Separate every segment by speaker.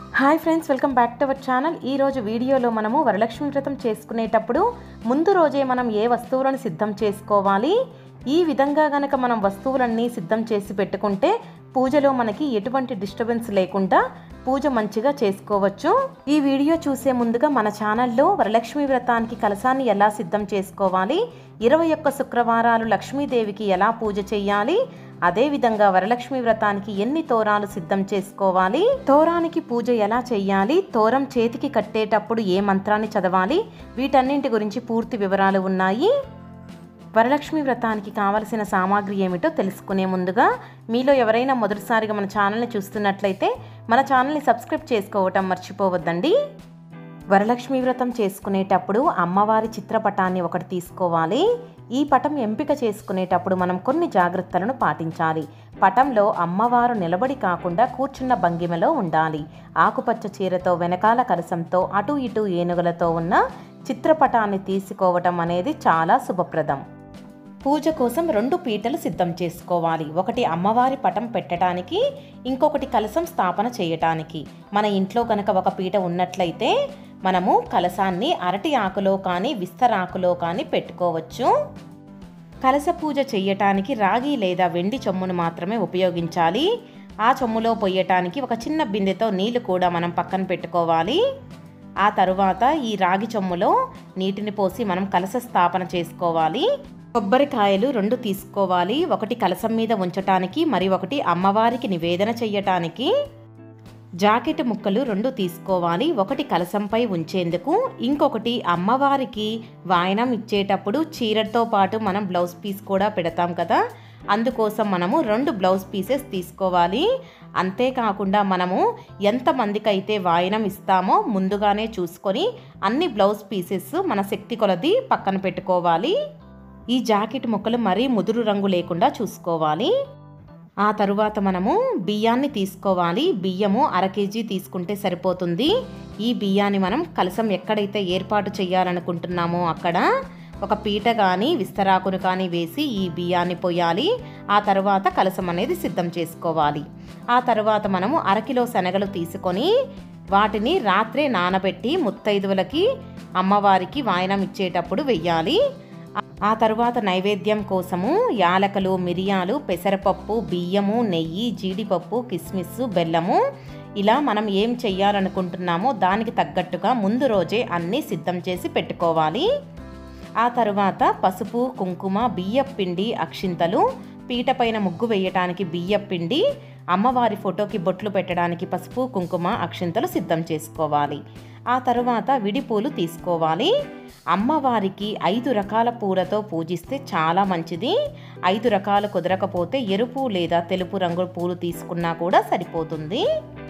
Speaker 1: hi friends welcome back to our channel ఈ రోజు వీడియోలో మనము వరలక్ష్మి వ్రతం చేసుకునేటప్పుడు ముందు రోజే మనం ఏ వస్తువులను సిద్ధం చేసుకోవాలి ఈ విధంగా గనక మనం వస్తువులన్నీ సిద్ధం చేసి పెట్టుకుంటే పూజలో మనకి ఎటువంటి డిస్టర్బెన్స్ లేకుండా పూజ మంచిగా చేసుకోవచ్చు ఈ వీడియో చూసే ముందుగా మన ఛానల్లో వరలక్ష్మి వ్రతానికి కలసాన్ని ఎలా సిద్ధం చేసుకోవాలి ఇరవై ఒక్క శుక్రవారాలు లక్ష్మీదేవికి ఎలా పూజ చేయాలి అదేవిధంగా వరలక్ష్మి వ్రతానికి ఎన్ని తోరాలు సిద్ధం చేసుకోవాలి తోరానికి పూజ ఎలా చేయాలి తోరం చేతికి కట్టేటప్పుడు ఏ మంత్రాన్ని చదవాలి వీటన్నింటి గురించి పూర్తి వివరాలు ఉన్నాయి వరలక్ష్మి వ్రతానికి కావలసిన సామాగ్రి ఏమిటో తెలుసుకునే ముందుగా మీలో ఎవరైనా మొదటిసారిగా మన ఛానల్ని చూస్తున్నట్లయితే మన ఛానల్ని సబ్స్క్రైబ్ చేసుకోవటం మర్చిపోవద్దండి వరలక్ష్మి వ్రతం చేసుకునేటప్పుడు అమ్మవారి చిత్రపటాన్ని ఒకటి తీసుకోవాలి ఈ పటం ఎంపిక చేసుకునేటప్పుడు మనం కొన్ని జాగ్రత్తలను పాటించాలి పటంలో అమ్మవారు నిలబడి కాకుండా కూర్చున్న భంగిమలో ఉండాలి ఆకుపచ్చ చీరతో వెనకాల కలసంతో అటు ఇటు ఏనుగులతో ఉన్న చిత్రపటాన్ని తీసుకోవటం అనేది చాలా శుభప్రదం పూజ కోసం రెండు పీటలు సిద్ధం చేసుకోవాలి ఒకటి అమ్మవారి పటం పెట్టడానికి ఇంకొకటి కలసం స్థాపన చేయటానికి మన ఇంట్లో కనుక ఒక పీట ఉన్నట్లయితే మనము కలసాన్ని అరటి ఆకులో కానీ విస్తరాకులో కానీ పెట్టుకోవచ్చు కలస పూజ చెయ్యటానికి రాగి లేదా వెండి చొమ్మును మాత్రమే ఉపయోగించాలి ఆ చొమ్ములో పొయ్యటానికి ఒక చిన్న బిందెతో నీళ్లు కూడా మనం పక్కన పెట్టుకోవాలి ఆ తరువాత ఈ రాగి చొమ్ములో నీటిని పోసి మనం కలస స్థాపన చేసుకోవాలి కొబ్బరికాయలు రెండు తీసుకోవాలి ఒకటి కలసం మీద ఉంచటానికి మరి ఒకటి అమ్మవారికి నివేదన చెయ్యటానికి జాకెట్ ముక్కలు రెండు తీసుకోవాలి ఒకటి కలసంపై ఉంచేందుకు ఇంకొకటి అమ్మవారికి వాయనం ఇచ్చేటప్పుడు చీరతో పాటు మనం బ్లౌజ్ పీస్ కూడా పెడతాం కదా అందుకోసం మనము రెండు బ్లౌజ్ పీసెస్ తీసుకోవాలి అంతేకాకుండా మనము ఎంతమందికైతే వాయనం ఇస్తామో ముందుగానే చూసుకొని అన్ని బ్లౌజ్ పీసెస్ మన శక్తి కొలది పక్కన పెట్టుకోవాలి ఈ జాకెట్ ముక్కలు మరీ ముదురు రంగు లేకుండా చూసుకోవాలి ఆ తరువాత మనము బియ్యాన్ని తీసుకోవాలి బియ్యము అర కేజీ తీసుకుంటే సరిపోతుంది ఈ బియ్యాన్ని మనం కలసం ఎక్కడైతే ఏర్పాటు చేయాలనుకుంటున్నామో అక్కడ ఒక పీట కానీ విస్తరాకును కానీ వేసి ఈ బియ్యాన్ని పోయాలి ఆ తర్వాత కలసం అనేది సిద్ధం చేసుకోవాలి ఆ తర్వాత మనము అరకిలో శనగలు తీసుకొని వాటిని రాత్రే నానబెట్టి ముత్తైదువులకి అమ్మవారికి వాయనం ఇచ్చేటప్పుడు వెయ్యాలి ఆ తరువాత నైవేద్యం కోసము యాలకలు మిరియాలు పెసరపప్పు బియ్యము నెయ్యి జీడిపప్పు కిస్మిస్ బెల్లము ఇలా మనం ఏం చెయ్యాలనుకుంటున్నామో దానికి తగ్గట్టుగా ముందు రోజే అన్నీ సిద్ధం చేసి పెట్టుకోవాలి ఆ తరువాత పసుపు కుంకుమ బియ్యపిండి అక్షింతలు పీట పైన ముగ్గు వేయటానికి బియ్యపిండి అమ్మవారి ఫోటోకి బొట్లు పెట్టడానికి పసుపు కుంకుమ అక్షింతలు సిద్ధం చేసుకోవాలి ఆ తరువాత విడిపూలు తీసుకోవాలి అమ్మవారికి ఐదు రకాల పూలతో పూజిస్తే చాలా మంచిది ఐదు రకాలు కుదరకపోతే ఎరుపు లేదా తెలుపు రంగు పూలు తీసుకున్నా కూడా సరిపోతుంది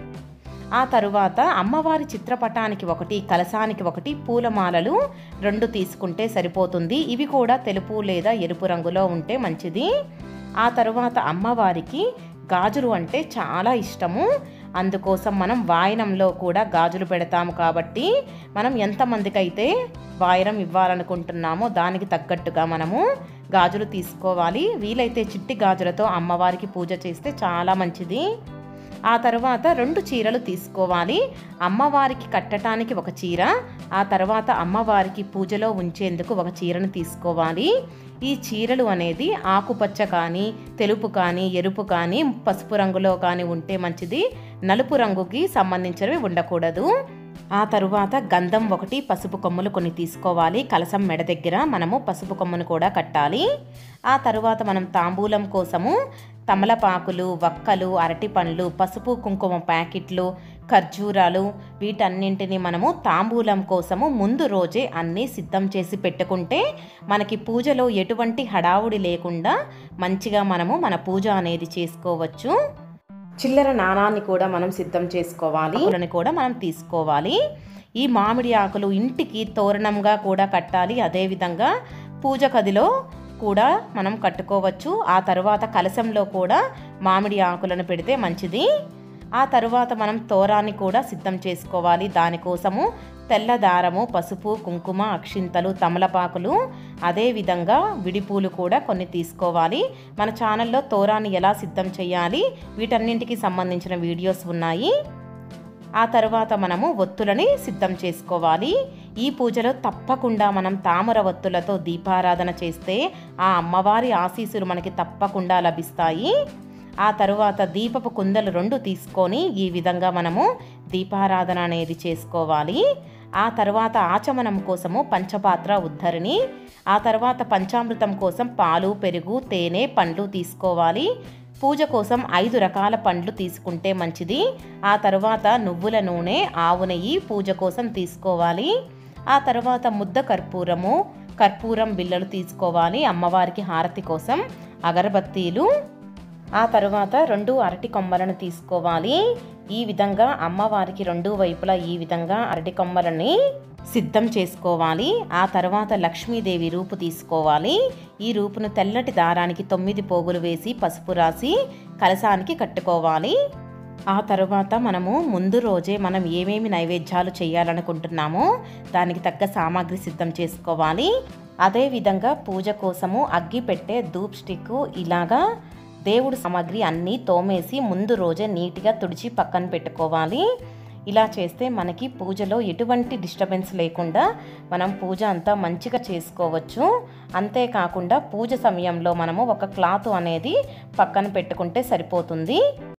Speaker 1: ఆ తరువాత అమ్మవారి చిత్రపటానికి ఒకటి కలసానికి ఒకటి పూలమాలలు రెండు తీసుకుంటే సరిపోతుంది ఇవి కూడా తెలుపు లేదా ఎరుపు రంగులో ఉంటే మంచిది ఆ తరువాత అమ్మవారికి గాజులు అంటే చాలా ఇష్టము అందుకోసం మనం వాయనంలో కూడా గాజులు పెడతాము కాబట్టి మనం ఎంతమందికి అయితే వాయనం ఇవ్వాలనుకుంటున్నామో దానికి తగ్గట్టుగా మనము గాజులు తీసుకోవాలి వీలైతే చిట్టి గాజులతో అమ్మవారికి పూజ చేస్తే చాలా మంచిది ఆ తర్వాత రెండు చీరలు తీసుకోవాలి అమ్మవారికి కట్టడానికి ఒక చీర ఆ తర్వాత అమ్మవారికి పూజలో ఉంచేందుకు ఒక చీరను తీసుకోవాలి ఈ చీరలు అనేది ఆకుపచ్చ కానీ తెలుపు కానీ ఎరుపు కానీ పసుపు రంగులో కానీ ఉంటే మంచిది నలుపు రంగుకి సంబంధించినవి ఉండకూడదు ఆ తరువాత గంధం ఒకటి పసుపు కొమ్ములు కొన్ని తీసుకోవాలి కలసం మెడ దగ్గర మనము పసుపు కొమ్మును కూడా కట్టాలి ఆ తరువాత మనం తాంబూలం కోసము తమలపాకులు వక్కలు అరటి పండ్లు పసుపు కుంకుమ ప్యాకెట్లు ఖర్జూరాలు వీటన్నింటిని మనము తాంబూలం కోసము ముందు రోజే అన్నీ సిద్ధం చేసి పెట్టుకుంటే మనకి పూజలో ఎటువంటి హడావుడి లేకుండా మంచిగా మనము మన పూజ అనేది చేసుకోవచ్చు చిల్లర నాణాన్ని కూడా మనం సిద్ధం చేసుకోవాలి పూలని కూడా మనం తీసుకోవాలి ఈ మామిడి ఆకులు ఇంటికి తోరణంగా కూడా కట్టాలి అదేవిధంగా పూజ గదిలో కూడా మనం కట్టుకోవచ్చు ఆ తరువాత కలశంలో కూడా మామిడి ఆకులను పెడితే మంచిది ఆ తరువాత మనం తోరాన్ని కూడా సిద్ధం చేసుకోవాలి దానికోసము తెల్ల దారము పసుపు కుంకుమ అక్షింతలు తమలపాకులు అదేవిధంగా విడిపూలు కూడా కొన్ని తీసుకోవాలి మన ఛానల్లో తోరాన్ని ఎలా సిద్ధం చేయాలి వీటన్నింటికి సంబంధించిన వీడియోస్ ఉన్నాయి ఆ తర్వాత మనము ఒత్తులని సిద్ధం చేసుకోవాలి ఈ పూజలో తప్పకుండా మనం తామర ఒత్తులతో దీపారాధన చేస్తే ఆ అమ్మవారి ఆశీస్సులు మనకి తప్పకుండా లభిస్తాయి ఆ తరువాత దీపపు కుందలు రెండు తీసుకొని ఈ విధంగా మనము దీపారాధన అనేది చేసుకోవాలి ఆ తర్వాత ఆచమనం కోసము పంచపాత్ర ఉద్ధరిణి ఆ తర్వాత పంచామృతం కోసం పాలు పెరుగు తేనె పండ్లు తీసుకోవాలి పూజ కోసం ఐదు రకాల పండ్లు తీసుకుంటే మంచిది ఆ తర్వాత నువ్వుల నూనె ఆవు నెయ్యి పూజ కోసం తీసుకోవాలి ఆ తర్వాత ముద్ద కర్పూరము కర్పూరం బిళ్ళలు తీసుకోవాలి అమ్మవారికి హారతి కోసం అగరబత్తీలు ఆ తరువాత రెండు అరటి కొమ్మలను తీసుకోవాలి ఈ విధంగా అమ్మవారికి రెండు వైపులా ఈ విధంగా అరటి కొమ్మలని సిద్ధం చేసుకోవాలి ఆ తర్వాత లక్ష్మీదేవి రూపు తీసుకోవాలి ఈ రూపును తెల్లటి దారానికి తొమ్మిది పోగులు వేసి పసుపు రాసి కలసానికి కట్టుకోవాలి ఆ తరువాత మనము ముందు రోజే మనం ఏమేమి నైవేద్యాలు చేయాలనుకుంటున్నామో దానికి తగ్గ సామాగ్రి సిద్ధం చేసుకోవాలి అదేవిధంగా పూజ కోసము అగ్గి పెట్టే ధూప్ స్టిక్ ఇలాగా దేవుడు సామాగ్రి అన్నీ తోమేసి ముందు రోజే నీట్గా తుడిచి పక్కన పెట్టుకోవాలి ఇలా చేస్తే మనకి పూజలో ఎటువంటి డిస్టర్బెన్స్ లేకుండా మనం పూజ అంతా మంచిగా చేసుకోవచ్చు అంతేకాకుండా పూజ సమయంలో మనము ఒక క్లాత్ అనేది పక్కన పెట్టుకుంటే సరిపోతుంది